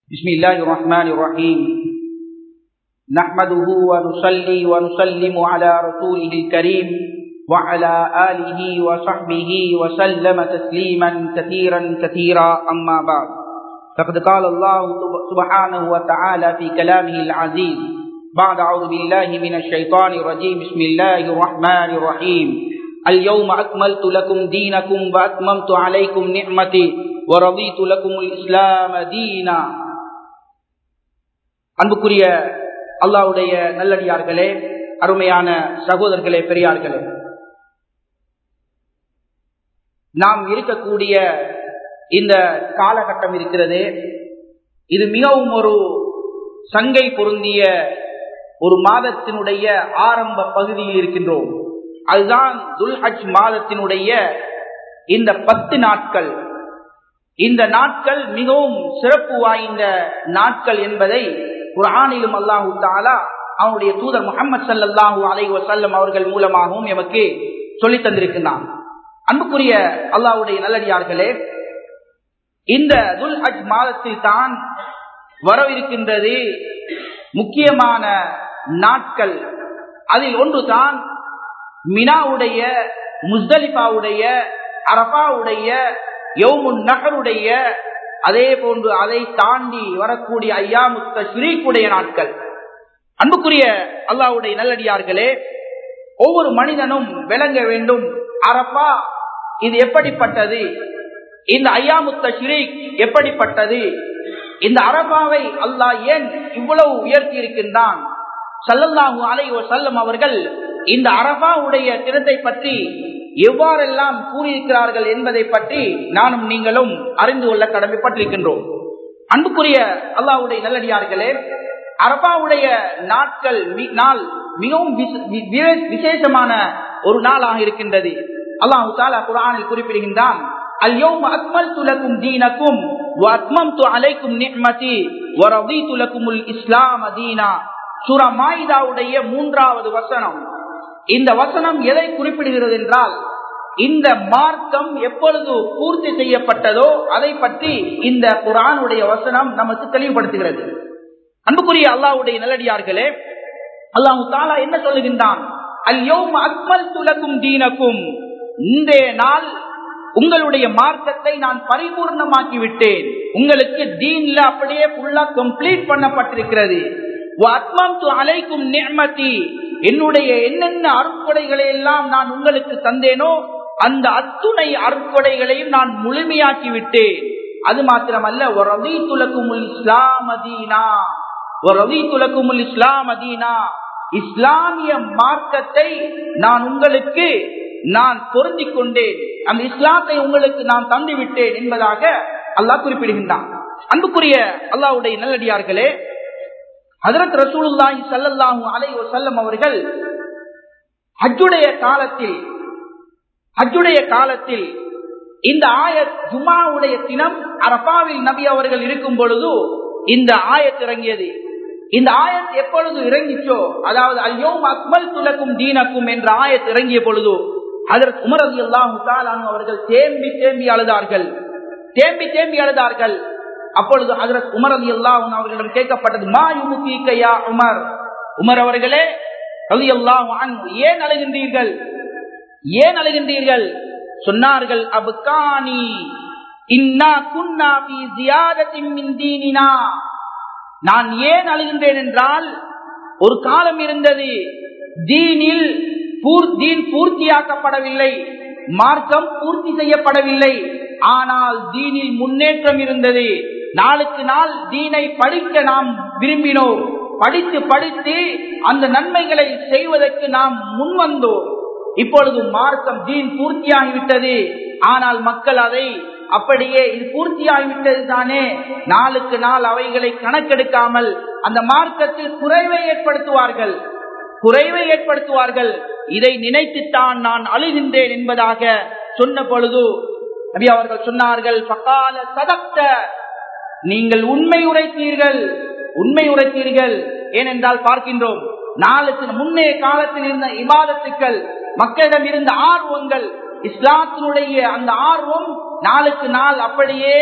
بسم الله الرحمن الرحيم نحمده ونصلي ونسلم على رسوله الكريم وعلى آله وصحبه وسلم تسليما كثيرا كثيرا أما بعد فقد قال الله سبحانه وتعالى في كلامه العزيز بعد أعوذ بالله من الشيطان الرجيم بسم الله الرحمن الرحيم اليوم أكملت لكم دينكم وأتممت عليكم نعمتي ورضيت لكم الإسلام دينا அன்புக்குரிய அல்லாவுடைய நல்லடியார்களே அருமையான சகோதரர்களே பெரியார்களே நாம் இருக்கக்கூடிய இந்த காலகட்டம் இருக்கிறது இது மிகவும் ஒரு சங்கை பொருந்திய ஒரு மாதத்தினுடைய ஆரம்ப பகுதியில் இருக்கின்றோம் அதுதான் துல் ஹஜ் மாதத்தினுடைய இந்த பத்து நாட்கள் இந்த நாட்கள் மிகவும் சிறப்பு வாய்ந்த நாட்கள் என்பதை குரானிலும் அல்லாஹு தாலா அவனுடைய தூதர் முகமது சல்லாஹூ அலை வசல்லம் அவர்கள் மூலமாகவும் எமக்கு சொல்லி தந்திருக்கிறான் அன்புக்குரிய அல்லாவுடைய நல்லடியார்களே இந்த துல் ஹஜ் மாதத்தில் தான் வரவிருக்கின்றது முக்கியமான நாட்கள் அதில் ஒன்றுதான் மினாவுடைய முஸ்தலிஃபாவுடைய அரபாவுடைய யவுமுன் நகருடைய அதே போன்று அதை தாண்டி வரக்கூடிய ஐயாமுத்த ஸ்ரீக்குடைய நாட்கள் அன்புக்குரிய அல்லாவுடைய நல்லடியார்களே ஒவ்வொரு மனிதனும் விளங்க வேண்டும் அரப்பா இது எப்படிப்பட்டது இந்த ஐயாமுத்த ஷிரீக் எப்படிப்பட்டது இந்த அரபாவை அல்லாஹ் ஏன் இவ்வளவு உயர்த்தி இருக்கின்றான் சல்லல்லாஹு அலைவ செல்லம் அவர்கள் இந்த அரபாவுடைய தினத்தை பற்றி எவ்வாறெல்லாம் கூறியிருக்கிறார்கள் என்பதை பற்றி நானும் நீங்களும் அறிந்து கொள்ள கடமைப்பட்டிருக்கின்றோம் அன்புக்குரிய அல்லாவுடைய நல்லடியார்களே அரபாவுடைய நாட்கள் நாள் மிகவும் விசேஷமான ஒரு நாளாக இருக்கின்றது அல்லாஹு தாலா குரானில் குறிப்பிடுகின்றான் اليوم أكملت لكم دينكم وأتممت عليكم نعمتي ورضيت لكم الإسلام دينا சூரா மாயிதாவுடைய மூன்றாவது வசனம் இந்த வசனம் எதை குறிப்பிடுகிறது என்றால் இந்த மார்க்கம் எப்பொழுது பூர்த்தி செய்யப்பட்டதோ அதை பற்றி இந்த குரானுடைய வசனம் நமக்கு தெளிவுபடுத்துகிறது அன்புக்குரிய அல்லாவுடைய நல்லடியார்களே அல்லாஹு தாலா என்ன சொல்லுகின்றான் அல்யோம் அக்மல் துலக்கும் தீனக்கும் இந்த நாள் உங்களுடைய மார்க்கத்தை நான் பரிபூர்ணமாக்கி விட்டேன் உங்களுக்கு தீன்ல அப்படியே ஃபுல்லா கம்ப்ளீட் பண்ணப்பட்டிருக்கிறது அலைக்கும் நிர்மதி என்னுடைய என்னென்ன அருட்கொடைகளை எல்லாம் நான் உங்களுக்கு தந்தேனோ அந்த அத்துணை அருட்கொடைகளையும் நான் முழுமையாக்கி விட்டேன் அது மாத்திரமல்ல ஒரு ரவி துலக்குமுல் இஸ்லாமதீனா ஒரு ரவி துலக்குமுல் இஸ்லாமதீனா இஸ்லாமிய மார்க்கத்தை நான் உங்களுக்கு நான் பொருந்திக் கொண்டேன் அந்த இஸ்லாத்தை உங்களுக்கு நான் தந்து விட்டேன் என்பதாக அல்லாஹ் குறிப்பிடுகின்றான் அன்புக்குரிய அல்லாவுடைய நல்லடியார்களே ஹதரத் ரசூலுல்லாஹி சல்லல்லாஹு அலைஹி வஸல்லம் அவர்கள் ஹஜ்ஜுடைய காலத்தில் ஹஜ்ஜுடைய காலத்தில் இந்த ஆயத் ஜுமாவுடைய தினம் அரபாவில் நபி அவர்கள் இருக்கும் பொழுது இந்த ஆயத் இறங்கியது இந்த ஆயத் எப்பொழுது இறங்கிச்சோ அதாவது ஐயோம் அக்மல் துலக்கும் தீனக்கும் என்ற ஆயத் இறங்கிய பொழுது அதற்கு உமர் அலி அல்லாஹு அவர்கள் தேம்பி தேம்பி அழுதார்கள் தேம்பி தேம்பி அழுதார்கள் அப்பொழுது அதற்கு உமர் அலி அல்லாஹ் அவர்களிடம் கேட்கப்பட்டது மா யுமுக்கியா உமர் உமர் அவர்களே அலி அல்லாஹ் ஏன் அழுகின்றீர்கள் ஏன் அழுகின்றீர்கள் சொன்னார்கள் அபுகானி இன்னா குன்னா பி ஜியாதத்தின் மின் தீனினா நான் ஏன் அழுகின்றேன் என்றால் ஒரு காலம் இருந்தது தீனில் தீன் பூர்த்தியாக்கப்படவில்லை மார்க்கம் பூர்த்தி செய்யப்படவில்லை ஆனால் தீனில் முன்னேற்றம் இருந்தது நாளுக்கு நாள் தீனை படிக்க நாம் விரும்பினோம் படித்து படித்து அந்த நன்மைகளை செய்வதற்கு நாம் முன்வந்தோம் இப்பொழுது மார்க்கம் தீன் பூர்த்தியாகிவிட்டது ஆனால் மக்கள் அதை அப்படியே இது பூர்த்தியாகிவிட்டது தானே நாளுக்கு நாள் அவைகளை கணக்கெடுக்காமல் அந்த மார்க்கத்தில் குறைவை ஏற்படுத்துவார்கள் குறைவை ஏற்படுத்துவார்கள் இதை நினைத்துத்தான் நான் அழுகின்றேன் என்பதாக சொன்ன பொழுது நபி அவர்கள் சொன்னார்கள் பக்கால சதக்த நீங்கள் உண்மை உரைத்தீர்கள் உண்மை உரைத்தீர்கள் ஏனென்றால் பார்க்கின்றோம் நாளுக்கு முன்னே காலத்தில் இருந்த இபாதத்துக்கள் மக்களிடம் இருந்த ஆர்வங்கள் இஸ்லாத்தினுடைய அந்த ஆர்வம் நாளுக்கு நாள் அப்படியே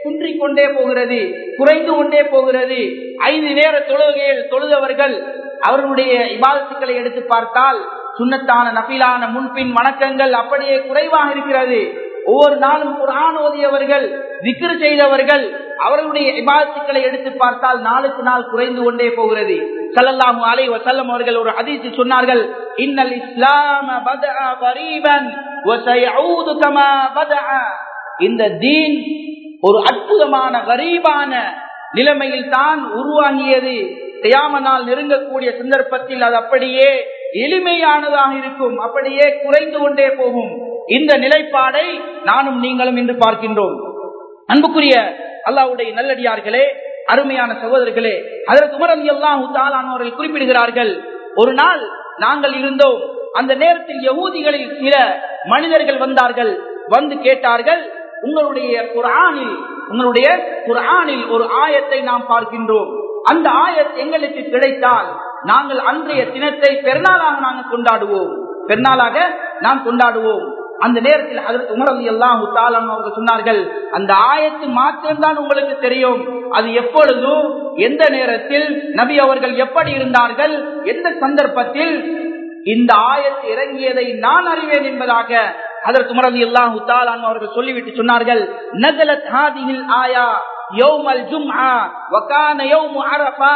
குன்றிக் கொண்டே போகிறது குறைந்து கொண்டே போகிறது ஐந்து நேர தொழுகையில் தொழுதவர்கள் அவர்களுடைய இபாதத்துக்களை எடுத்து பார்த்தால் சுண்ணத்தான நபிலான முன்பின் வணக்கங்கள் அப்படியே குறைவாக இருக்கிறது ஒவ்வொரு நாளும் குரான் ஓதியவர்கள் விக்கிரு செய்தவர்கள் அவர்களுடைய இபாதத்துக்களை எடுத்து பார்த்தால் நாளுக்கு நாள் குறைந்து கொண்டே போகிறது சல்லல்லாஹு அலை வசல்லம் அவர்கள் ஒரு ஹதீஸில் சொன்னார்கள் இன்னல் இஸ்லாம பதஅ கரீபன் வசயஊது கமா பதஅ இந்த தீன் ஒரு அற்புதமான கரீபான நிலைமையில் தான் உருவாகியது தியாம நாள் நெருங்கக்கூடிய சந்தர்ப்பத்தில் அது அப்படியே எளிமையானதாக இருக்கும் அப்படியே குறைந்து கொண்டே போகும் இந்த நிலைப்பாடை நானும் நீங்களும் இன்று பார்க்கின்றோம் அன்புக்குரிய அல்லாவுடைய நல்லடியார்களே அருமையான சகோதரர்களே அதற்கு உமர் அலி அல்லாஹு தாலானவர்கள் குறிப்பிடுகிறார்கள் ஒரு நாள் நாங்கள் இருந்தோம் அந்த நேரத்தில் யகூதிகளில் சில மனிதர்கள் வந்தார்கள் வந்து கேட்டார்கள் உங்களுடைய குரானில் உங்களுடைய குரானில் ஒரு ஆயத்தை நாம் பார்க்கின்றோம் அந்த ஆயத் எங்களுக்கு கிடைத்தால் நாங்கள் அன்றைய தினத்தை பெருநாளாக நாங்கள் கொண்டாடுவோம் பெருநாளாக நாம் கொண்டாடுவோம் அந்த நேரத்தில் அதற்கு உமரது எல்லாம் அவர்கள் சொன்னார்கள் அந்த ஆயத்து மாத்திரம்தான் உங்களுக்கு தெரியும் அது எப்பொழுதும் எந்த நேரத்தில் நபி அவர்கள் எப்படி இருந்தார்கள் எந்த சந்தர்ப்பத்தில் இந்த ஆயத்து இறங்கியதை நான் அறிவேன் என்பதாக அதற்கு உமரது எல்லாம் அவர்கள் சொல்லிவிட்டு சொன்னார்கள் நகலத் ஹாதிஹில் ஆயா யௌமல் ஜும்ஆ வகான யௌமு அரஃபா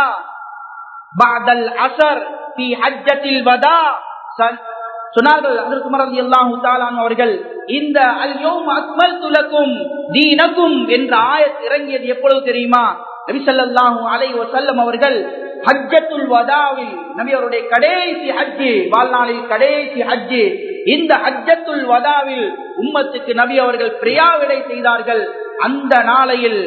பஅதல் அஸர் ஃபீ ஹஜ்ஜத்தில் வதா சொன்னார்கள் அதற்கு மறந்து எல்லாம் அவர்கள் இந்த அல்யோம் அக்மல் துலக்கும் தீனக்கும் என்ற ஆயத் இறங்கியது எப்பொழுது தெரியுமா நபிசல்லாஹூ அலை வசல்லம் அவர்கள் ஹஜ்ஜத்துல் வதாவில் நபி அவருடைய கடைசி ஹஜ்ஜு வாழ்நாளில் கடைசி ஹஜ்ஜு இந்த ஹஜ்ஜத்துல் வதாவில் உம்மத்துக்கு நபி அவர்கள் பிரியாவிடை செய்தார்கள் அந்த நாளையில்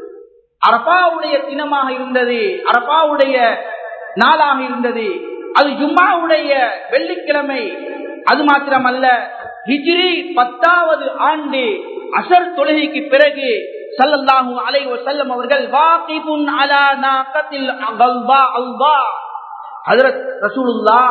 அரபாவுடைய தினமாக இருந்தது அரபாவுடைய நாளாக இருந்தது அது ஜும்மாவுடைய வெள்ளிக்கிழமை அது மாத்திரமல்ல ஹிஜ்ரி பத்தாவது ஆண்டு அசர் தொழுகைக்கு பிறகு சல்லல்லாஹு அலைஹி வஸல்லம் அவர்கள் வாகிபுன் அலா நாகத்தில் அல்வா அல்வா ஹஜ்ரத் ரசூலுல்லாஹ்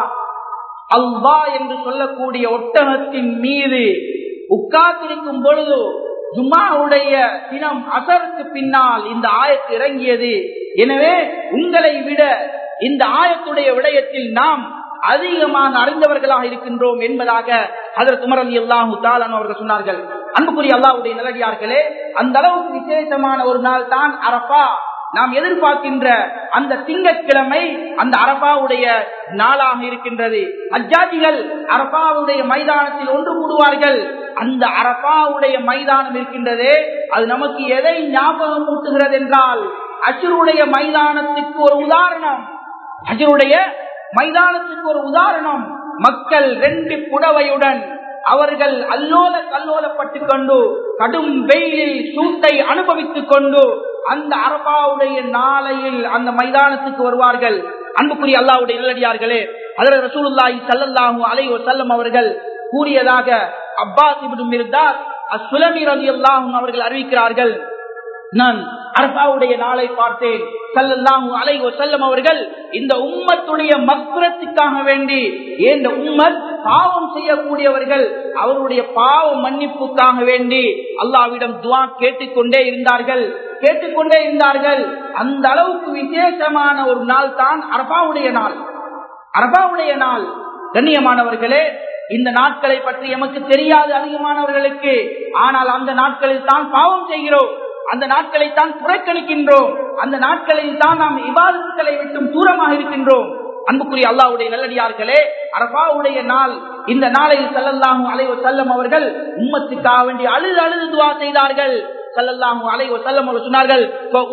அல்வா என்று சொல்லக்கூடிய ஒட்டகத்தின் மீது உட்கார்ந்திருக்கும் பொழுது ஜும்மாவுடைய தினம் அசருக்கு பின்னால் இந்த ஆயத்து இறங்கியது எனவே உங்களை விட இந்த ஆயத்துடைய விடயத்தில் நாம் அதிகமாக அறிந்தவர்களாக இருக்கின்றோம் என்பதாக அதற்கு உமர் அலி அல்லாஹு தாலான் அவர்கள் சொன்னார்கள் அன்புக்குரிய அல்லாவுடைய நிலடியார்களே அந்த அளவுக்கு விசேஷமான ஒரு நாள் தான் அரபா நாம் எதிர்பார்க்கின்ற அந்த திங்கட்கிழமை அந்த அரபாவுடைய நாளாக இருக்கின்றது அஜாதிகள் அரபாவுடைய மைதானத்தில் ஒன்று கூடுவார்கள் அந்த அரபாவுடைய மைதானம் இருக்கின்றதே அது நமக்கு எதை ஞாபகம் ஊட்டுகிறது என்றால் அசுருடைய மைதானத்துக்கு ஒரு உதாரணம் அஜருடைய மைதானத்துக்கு ஒரு உதாரணம் மக்கள் ரெண்டு புடவையுடன் அவர்கள் அல்லோல கல்லோலப்பட்டு கொண்டு கடும் வெயிலில் சூட்டை அனுபவித்துக் கொண்டு அந்த அரபாவுடைய நாளையில் அந்த மைதானத்துக்கு வருவார்கள் அன்புக்குரிய அல்லாவுடைய நல்லடியார்களே அதில் ரசூலுல்லாஹி சல்லல்லாஹு அலைஹி வஸல்லம் அவர்கள் கூறியதாக அப்பாஸ் இப்னு மிர்தாஸ் அஸ்ஸுலமி ரலியல்லாஹு அவர்கள் அறிவிக்கிறார்கள் நான் அரபாவுடைய நாளை பார்த்தேன் சல்லல்லாஹு அலைஹி வஸல்லம் அவர்கள் இந்த உம்மத்துடைய மக்ரத்துக்காக வேண்டி இந்த உம்மத் பாவம் செய்யக்கூடியவர்கள் அவருடைய பாவ மன்னிப்புக்காக வேண்டி அல்லாவிடம் துவா கேட்டுக்கொண்டே இருந்தார்கள் கேட்டுக்கொண்டே இருந்தார்கள் அந்த அளவுக்கு விசேஷமான ஒரு நாள் தான் அரபாவுடைய நாள் அரபாவுடைய நாள் கண்ணியமானவர்களே இந்த நாட்களை பற்றி எமக்கு தெரியாது அதிகமானவர்களுக்கு ஆனால் அந்த நாட்களில் தான் பாவம் செய்கிறோம் அந்த நாட்களை தான் புறக்கணிக்கின்றோம் அந்த நாட்களில் தான் நாம் இபாதத்துக்களை விட்டும் தூரமாக இருக்கின்றோம் அன்புக்குரிய அல்லாவுடைய நல்லடியார்களே அரபாவுடைய நாள் இந்த நாளில் செல்லல்லாகும் அலைவ செல்லம் அவர்கள் உம்மத்துக்காக வேண்டி அழுது அழுது துவா செய்தார்கள் சல்லல்லாஹு அலைஹி வஸல்லம் அவர்கள் சொன்னார்கள்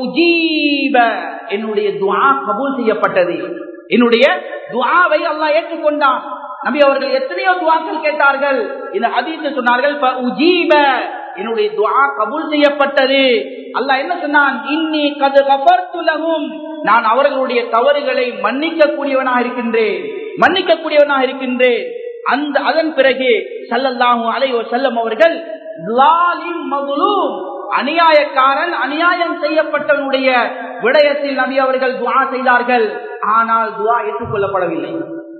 ஃபஉஜீப என்னுடைய துஆ கபூல் செய்யப்பட்டது என்னுடைய துஆவை அல்லாஹ் ஏற்றுக்கொண்டான் நபி அவர்கள் எத்தனையோ துஆக்கள் கேட்டார்கள் இந்த ஹதீஸ் சொன்னார்கள் ஃபஉஜீப என்னுடைய துஆ கபூல் செய்யப்பட்டது அல்லாஹ் என்ன சொன்னான் இன்னி கது கஃபர்து லஹும் நான் அவர்களுடைய தவறுகளை மன்னிக்க கூடியவனாக இருக்கின்றேன் மன்னிக்க கூடியவனாக இருக்கின்றேன் அந்த அதன் பிறகு சல்லல்லாஹு அலைஹி வஸல்லம் அவர்கள் லாலிம் மதுலூம் அநியாயக்காரன் அநியாயம் செய்யப்பட்டவனுடைய விடயத்தில் நபி அவர்கள் துவா செய்தார்கள் ஆனால் துவா ஏற்றுக்கொள்ளப்படவில்லை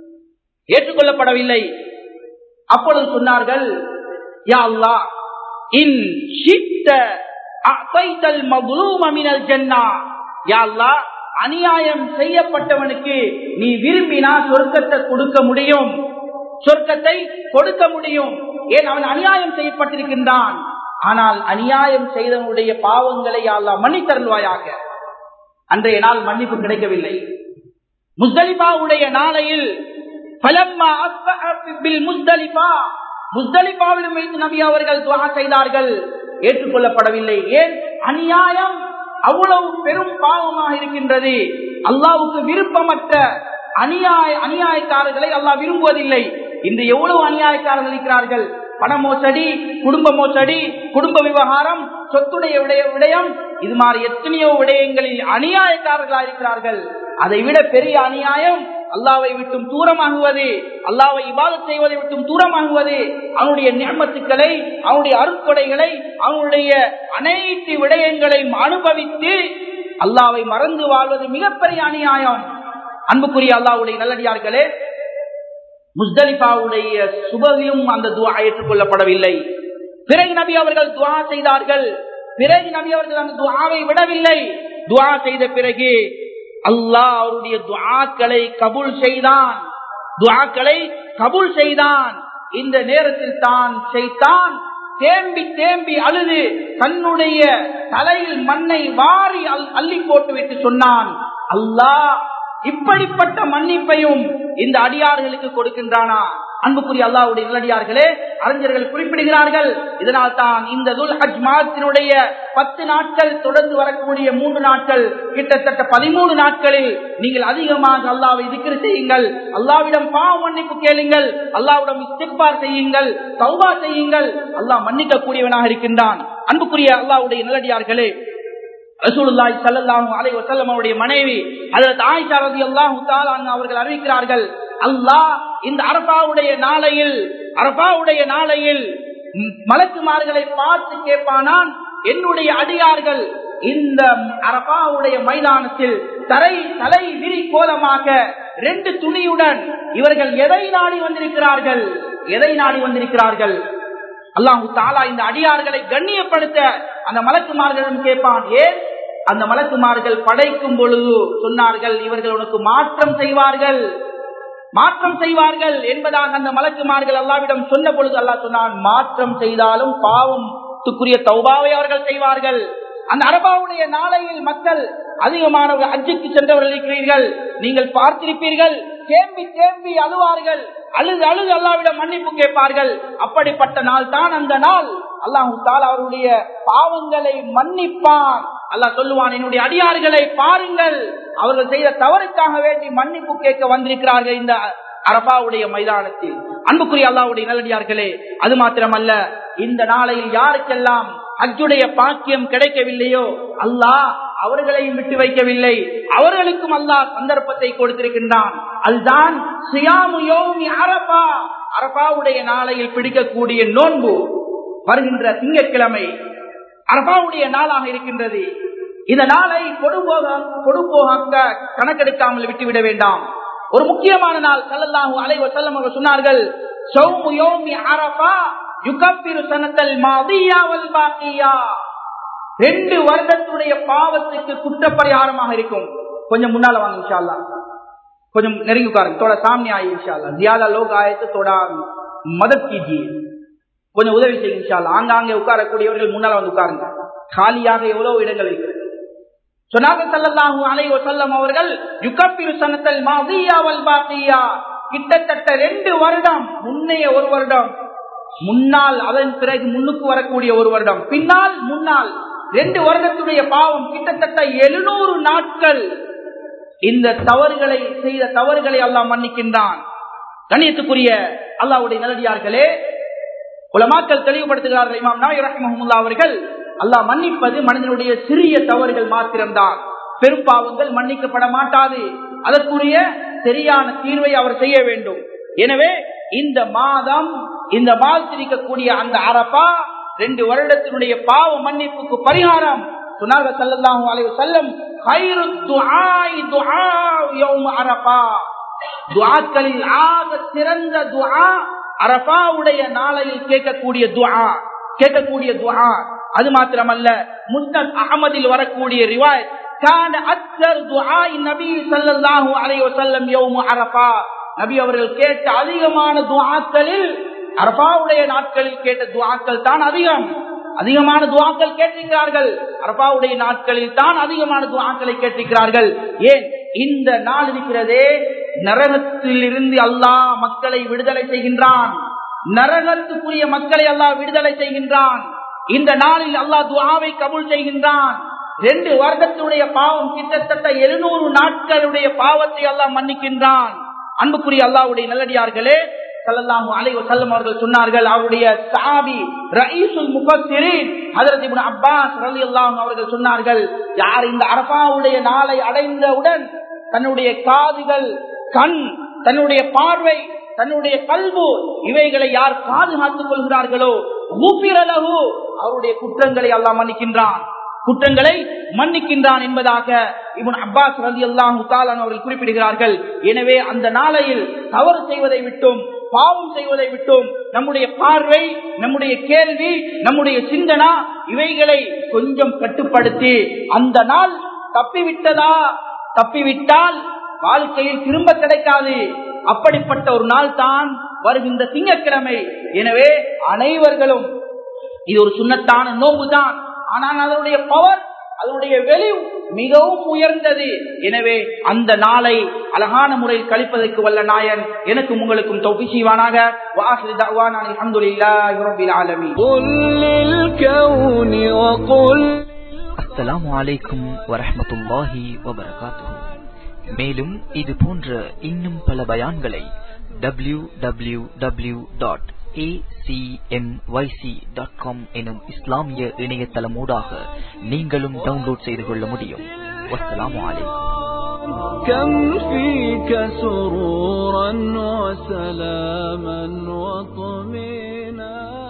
ஏற்றுக்கொள்ளப்படவில்லை அப்பொழுது சொன்னார்கள் யா அல்லா இன் ஷித்த அஅதைத்தல் மظلوم من الجنة யா அல்லாஹ் அநியாயம் செய்யப்பட்டவனுக்கு நீ விரும்பினா சொர்க்கத்தை கொடுக்க முடியும் சொர்க்கத்தை கொடுக்க முடியும் ஏன் அவன் அநியாயம் செய்யப்பட்டிருக்கின்றான் ஆனால் அநியாயம் செய்தவனுடைய பாவங்களை அல்லா மன்னித்தருள்வாயாக அன்றைய நாள் மன்னிப்பு கிடைக்கவில்லை முஸ்தலிபாவுடைய நாளையில் முஸ்தலிபாவிலும் வைத்து நபி அவர்கள் துவா செய்தார்கள் ஏற்றுக்கொள்ளப்படவில்லை ஏன் அநியாயம் அவ்வளவு பெரும் பாவமாக இருக்கின்றது அல்லாவுக்கு விருப்பமற்ற அநியாய அநியாயக்காரர்களை அல்லாஹ் விரும்புவதில்லை இன்று எவ்வளவு அநியாயக்காரர்கள் இருக்கிறார்கள் பண மோசடி குடும்ப மோசடி குடும்ப விவகாரம் சொத்துடைய விடய விடயம் இது மாதிரி எத்தனையோ விடயங்களில் அநியாயக்காரர்களாக இருக்கிறார்கள் அதை விட பெரிய அநியாயம் அல்லாவை விட்டும் தூரமாகுவது அல்லாவை இபாதத் செய்வதை விட்டும் தூரமாகுவது அவனுடைய நியமத்துக்களை அவனுடைய அருட்கொடைகளை அவனுடைய அனைத்து விடயங்களையும் அனுபவித்து அல்லாவை மறந்து வாழ்வது மிகப்பெரிய அநியாயம் அன்புக்குரிய அல்லாவுடைய நல்லடியார்களே முஸ்தலிஃபாவுடைய சுபவிலும் அந்த துவா ஏற்றுக்கொள்ளப்படவில்லை பிறகு நபி அவர்கள் துவா செய்தார்கள் பிறகு நபி அவர்கள் அந்த துவாவை விடவில்லை துவா செய்த பிறகு அல்லாஹ் அவருடைய துவாக்களை கபூல் செய்தான் துவாக்களை கபூல் செய்தான் இந்த நேரத்தில் தான் செய்தான் தேம்பி தேம்பி அழுது தன்னுடைய தலையில் மண்ணை வாரி அள்ளி போட்டு விட்டு சொன்னான் அல்லாஹ் இப்படிப்பட்ட மன்னிப்பையும் இந்த அடியார்களுக்கு கொடுக்கின்றானா அன்புக்குரிய அல்லாவுடைய நல்லடியார்களே அறிஞர்கள் குறிப்பிடுகிறார்கள் இதனால் தான் இந்த துல் ஹஜ் மாதத்தினுடைய பத்து நாட்கள் தொடர்ந்து வரக்கூடிய மூன்று நாட்கள் கிட்டத்தட்ட பதிமூணு நாட்களில் நீங்கள் அதிகமாக அல்லாவை திக்ரு செய்யுங்கள் அல்லாவிடம் பாவ மன்னிப்பு கேளுங்கள் அல்லாவிடம் இஸ்திக்பார் செய்யுங்கள் சௌபா செய்யுங்கள் அல்லாஹ் மன்னிக்க கூடியவனாக இருக்கின்றான் அன்புக்குரிய அல்லாவுடைய நல்லடியார்களே ரசூலுல்லாஹி ஸல்லல்லாஹு அலைஹி வஸல்லம் அவருடைய மனைவி ஹஜ்ரத் ஆயிஷா রাদিয়াল্লাহு தஆலா அவர்கள் அறிவிக்கிறார்கள் அல்லாஹ் இந்த அரபாவுடைய நாளையில் அரபாவுடைய நாளையில் மலக்குமார்களை பார்த்து கேட்பானான் என்னுடைய அடியார்கள் இந்த அரபாவுடைய மைதானத்தில் தரை தலை விரி கோலமாக ரெண்டு துணியுடன் இவர்கள் எதை நாடி வந்திருக்கிறார்கள் எதை நாடி வந்திருக்கிறார்கள் அல்லாஹு தாலா இந்த அடியார்களை கண்ணியப்படுத்த அந்த மலக்குமார்களிடம் கேட்பான் ஏன் அந்த மலக்குமார்கள் படைக்கும் பொழுது சொன்னார்கள் இவர்கள் உனக்கு மாற்றம் செய்வார்கள் மாற்றம் செய்வார்கள் என்பதாக அந்த மலக்குமார்கள் அல்லாவிடம் சொன்ன பொழுது அல்லாஹ் சொன்னான் மாற்றம் செய்தாலும் பாவத்துக்குரிய தௌபாவை அவர்கள் செய்வார்கள் அந்த அரபாவுடைய நாளையில் மக்கள் அதிகமானவர்கள் அஜுக்கு சென்றவர்கள் இருக்கிறீர்கள் நீங்கள் பார்த்திருப்பீர்கள் தேம்பி தேம்பி அழுவார்கள் அழுது அழுது அல்லாவிடம் மன்னிப்பு கேட்பார்கள் அப்படிப்பட்ட நாள் தான் அந்த நாள் அல்லாஹு தால் அவருடைய பாவங்களை மன்னிப்பான் அல்லாஹ் சொல்லுவான் என்னுடைய அடியார்களை பாருங்கள் அவர்கள் செய்த தவறுக்காக வேண்டி மன்னிப்பு கேட்க வந்திருக்கிறார்கள் இந்த அரபாவுடைய மைதானத்தில் அன்புக்குரிய அல்லாவுடைய நல்லடியார்களே அது மாத்திரமல்ல இந்த நாளையில் யாருக்கெல்லாம் ஹஜ்ஜுடைய பாக்கியம் கிடைக்கவில்லையோ அல்லாஹ் அவர்களையும் விட்டு வைக்கவில்லை அவர்களுக்கும் அல்லாஹ் சந்தர்ப்பத்தை கொடுத்திருக்கின்றான் அதுதான் சுயாமு யோமி அரபா அரபாவுடைய நாளையில் பிடிக்கக்கூடிய நோன்பு வருகின்ற திங்கட்கிழமை அரபாவுடைய நாளாக இருக்கின்றது இந்த நாளை கொடுபோக கொடுபோக கணக்கெடுக்காமல் விட்டுவிட வேண்டாம் ஒரு முக்கியமான நாள் சல்லல்லாஹு அலைவ செல்லம் அவர் சொன்னார்கள் சௌமு யோமி அரபா யுகப்பிரு சனத்தல் மாதியாவல் பாக்கியா ரெண்டு வருடத்துடைய பாவத்துக்கு குற்றப்பரிகாரமாக இருக்கும் கொஞ்சம் முன்னால வாங்க இன்ஷால்லா கொஞ்சம் நெருங்கி உட்காருங்க தோட சாமி ஆயி இன்ஷால்லா ஜியாதா லோக ஆயத்து தோடா மதத் கீஜியே கொஞ்சம் உதவி செய்யுங்க இன்ஷால்லா ஆங்காங்கே உட்காரக்கூடியவர்கள் முன்னால வந்து உட்காருங்க காலியாக எவ்வளவு இடங்கள் இருக்கிறது சொன்னாங்க சல்லல்லாஹு அலைஹி வஸல்லம் அவர்கள் யுகப்பிரு சனத்தல் மாதியா வல் பாக்கியா கிட்டத்தட்ட ரெண்டு வருடம் முன்னைய ஒரு வருடம் முன்னால் அதன் பிறகு முன்னுக்கு வரக்கூடிய ஒரு வருடம் பின்னால் முன்னால் ரெண்டு வருடத்துடைய பாவம் கிட்டத்தட்ட எழுநூறு நாட்கள் இந்த தவறுகளை செய்த தவறுகளை அல்லாஹ் மன்னிக்கின்றான் கண்ணியத்துக்குரிய அல்லாவுடைய நல்லடியார்களே உலமாக்கள் தெளிவுபடுத்துகிறார்கள் இமாம் நாய் ரஹ்மஹமுல்லா அவர்கள் அல்லாஹ் மன்னிப்பது மனிதனுடைய சிறிய தவறுகள் மாத்திரம்தான் பெரும்பாவங்கள் மன்னிக்கப்பட மாட்டாது அதற்குரிய சரியான தீர்வை அவர் செய்ய வேண்டும் எனவே இந்த மாதம் இந்த மாதத்திருக்கக்கூடிய அந்த அரப்பா ரெண்டு வருடத்தினுடைய பாவ மன்னிப்புக்கு பரிகாரம் சொன்னார்கள் சல்லல்லாஹு அலைஹி வஸல்லம் கைரு துஆஇ துஆ யௌம் அரஃபா துஆக்களில் ஆக சிறந்த துஆ அரஃபாவுடைய நாளையில் கேட்கக்கூடிய துஆ கேட்கக்கூடிய துஆ அது மாத்திரமல்ல முஸ்னத் அகமதில் வரக்கூடிய ரிவாய் كان اكثر دعاء النبي صلى الله عليه وسلم يوم عرفه நபி அவர்கள் கேட்ட அதிகமான துஆக்களில் அரபாவுடைய நாட்களில் கேட்ட துஆக்கள் தான் அதிகம் அதிகமான துவாக்கள் கேட்டிருக்கிறார்கள் அரபாவுடைய நாட்களில் தான் அதிகமான துவாக்களை கேட்டிருக்கிறார்கள் ஏன் இந்த நாள் இருக்கிறதே நரகத்தில் இருந்து அல்லாஹ் மக்களை விடுதலை செய்கின்றான் நரகத்துக்குரிய மக்களை அல்லாஹ் விடுதலை செய்கின்றான் இந்த நாளில் அல்லாஹ் துவாவை கபூல் செய்கின்றான் ரெண்டு வருடத்துடைய பாவம் கிட்டத்தட்ட எழுநூறு நாட்களுடைய பாவத்தை அல்லாஹ் மன்னிக்கின்றான் அன்புக்குரிய அல்லாவுடைய நல்லடியார்களே சல்லல்லாஹு அலைஹி வஸல்லம் அவர்கள் சொன்னார்கள் அவருடைய சாபி ரயீசுல் முஃபஸ்ஸிரீன் ஹஜரத் இப்னு அப்பாஸ் ரலியல்லாஹு அவர்கள் சொன்னார்கள் யார் இந்த அரஃபாவுடைய நாளை அடைந்தவுடன் தன்னுடைய காதுகள் கண் தன்னுடைய பார்வை தன்னுடைய கல்வு இவைகளை யார் பாதுகாத்துக் கொள்கிறார்களோ ஊப்பிரலகு அவருடைய குற்றங்களை அல்லாஹ் மன்னிக்கின்றான் குற்றங்களை மன்னிக்கின்றான் என்பதாக இவன் அப்பாஸ் ரதி அல்லாஹு அவர்கள் குறிப்பிடுகிறார்கள் எனவே அந்த நாளையில் தவறு செய்வதை விட்டும் பாவம் செய்வதை விட்டும் நம்முடைய பார்வை நம்முடைய கேள்வி நம்முடைய சிந்தனா இவைகளை கொஞ்சம் கட்டுப்படுத்தி அந்த நாள் தப்பிவிட்டதா தப்பிவிட்டால் வாழ்க்கையில் திரும்ப கிடைக்காது அப்படிப்பட்ட ஒரு நாள் தான் வருகின்ற திங்கட்கிழமை எனவே அனைவர்களும் இது ஒரு சுண்ணத்தான நோம்பு தான் ஆனால் அதனுடைய பவர் அதனுடைய வெளி மிகவும் உயர்ந்தது எனவே அந்த நாளை அழகான முறையில் கழிப்பதற்கு வல்ல நாயன் எனக்கும் உங்களுக்கும் தொகுதி செய்வானாக வாசல் தவான் அல்ஹம்துலில்லாஹி ரப்பில் ஆலமீன் قل للكون وقل அஸ்ஸலாமு அலைக்கும் வரஹ்மத்துல்லாஹி வபரகாத்துஹு மேலும் இது போன்ற இன்னும் பல பயான்களை W W W dot dot com எனும் இஸ்லாமிய இணையதளமூடாக நீங்களும் டவுன்லோட் செய்து கொள்ள முடியும் வஸ்ஸலாமு அலைக்கும் كم فيك سرورا وسلاما وطمينا